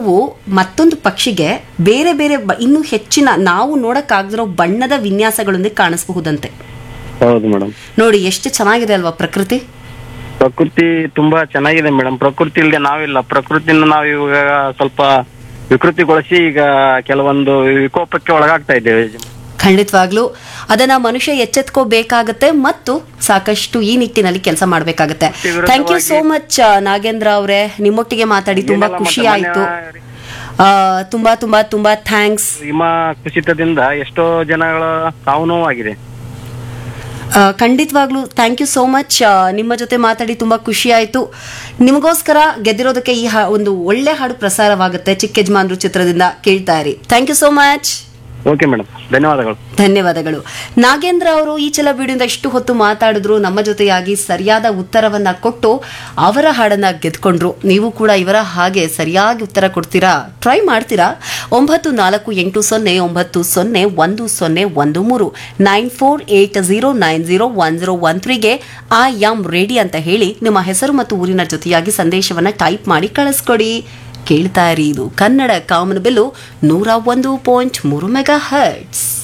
ನಾವು ಮತ್ತೊಂದು ಪಕ್ಷಿಗೆ ಬೇರೆ ಬೇರೆ ಬ- ಇನ್ನೂ ಹೆಚ್ಚಿನ ನಾವು ನೋಡಕ್ಕಾಗದಿರೋ ಬಣ್ಣದ ವಿನ್ಯಾಸಗಳೊಂದಿಗೆ ಕಾಣಿಸಬಹುದಂತೆ ಹೌದು ಮೇಡಮ್ ನೋಡಿ ಎಷ್ಟು ಚೆನ್ನಾಗಿದೆ ಅಲ್ವಾ ಪ್ರಕೃತಿ ಪ್ರಕೃತಿ ತುಂಬಾ ಚೆನ್ನಾಗಿದೆ ಮೇಡಮ್ ಪ್ರಕೃತಿ ಇಲ್ಲದೆ ನಾವಿಲ್ಲ ಪ್ರಕೃತಿನ ನಾವು ಇವಾಗ ಸ್ವಲ್ಪ ವಿಕೃತಿಗೊಳಿಸಿ ಈಗ ಕೆಲವೊಂದು ವಿಕೋಪಕ್ಕೆ ಒಳಗಾಗ್ತಾ ಇದ್ದೇವೆ ಖಂಡಿತವಾಗ್ಲೂ ಅದನ್ನ ಮನುಷ್ಯ ಎಚ್ಚೆತ್ಕೋಬೇಕಾಗತ್ತೆ ಮತ್ತು ಸಾಕಷ್ಟು ಈ ನಿಟ್ಟಿನಲ್ಲಿ ಕೆಲಸ ಮಾಡಬೇಕಾಗತ್ತೆ ವಿರುದ್ಧವಾಗಿ- thank you so much Nagendra ಅವರೇ ನಿಮ್ಮೊಟ್ಟಿಗೆ ಮಾತಾಡಿ ತುಂಬಾ ಏನೆಲ್ಲ ಖುಷಿ ಮತ್ತೆ ಆಯ್ತು ಮೊನ್ನೆ ಆ, ತುಂಬಾ ತುಂಬಾ ತುಂಬಾ ಥ್ಯಾಂಕ್ಸ್ ಹಿಮ ಕುಸಿತದಿಂದ ಎಷ್ಟೋ ಜನಗಳ ಸಾವು ನೋವಾಗಿದೆ ಖಂಡಿತವಾಗ್ಲೂ ಥ್ಯಾಂಕ್ ಯು ಸೋ ಮಚ್ ನಿಮ್ಮ ಜೊತೆ ಮಾತಾಡಿ ತುಂಬಾ ಖುಷಿ ಆಯ್ತು ನಿಮಗೋಸ್ಕರ ಗೆದ್ದಿರೋದಕ್ಕೆ ಈ ಹಾ- ಒಂದು ಒಳ್ಳೆ ಹಾಡು ಪ್ರಸಾರವಾಗುತ್ತೆ ಚಿಕ್ಕ ಯಜಮಾನ್ರು ಚಿತ್ರದಿಂದ ಕೇಳ್ತಾ ಇರಿ thank you so much okay madam ಧನ್ಯವಾದಗಳು ಧನ್ಯವಾದಗಳು ನಾಗೇಂದ್ರ ಅವರು ಈ ಚಲ ವಿಡಿಯೋದಿಂದ ಎಷ್ಟು ಹೊತ್ತು ಮಾತಾಡಿದ್ರು ನಮ್ಮ ಜೊತೆಯಾಗಿ ಸರಿಯಾದ ಉತ್ತರವನ್ನ ಕೊಟ್ಟು ಅವರ ಹಾಡನ್ನ ಗೆದ್ಕೊಂಡ್ರು ನೀವು ಕೂಡ ಇವರ ಹಾಗೆ ಸರಿಯಾಗಿ ಉತ್ತರ ಕೊಡ್ತೀರಾ ಟ್ರೈ ಮಾಡ್ತೀರಾ ಒಂಬತ್ತು ನಾಲ್ಕು ಎಂಟು ಸೊನ್ನೆ ಒಂಬತ್ತು ಸೊನ್ನೆ ಒಂದು ಸೊನ್ನೆ ಒಂದು ಮೂರು nine four eight zero nine zero one zero one ತ್ರೀಗೆ ಐ ಆಮ್ ರೆಡಿ ಅಂತ ಹೇಳಿ ನಿಮ್ಮ ಹೆಸರು ಮತ್ತು ಊರಿನ ಜೊತೆಯಾಗಿ ಸಂದೇಶವನ್ನ ಟೈಪ್ ಮಾಡಿ ಕಳಿಸ್ಕೊಡಿ ಕೇಳ್ತಾ ಇರಿ ಇದು ಕನ್ನಡ ಕಾಮನಬಿಲ್ಲು ನೂರ ಒಂದು ಪಾಯಿಂಟ್ ಮೂರು ಮೆಗಾ ಹರ್ಟ್ಸ್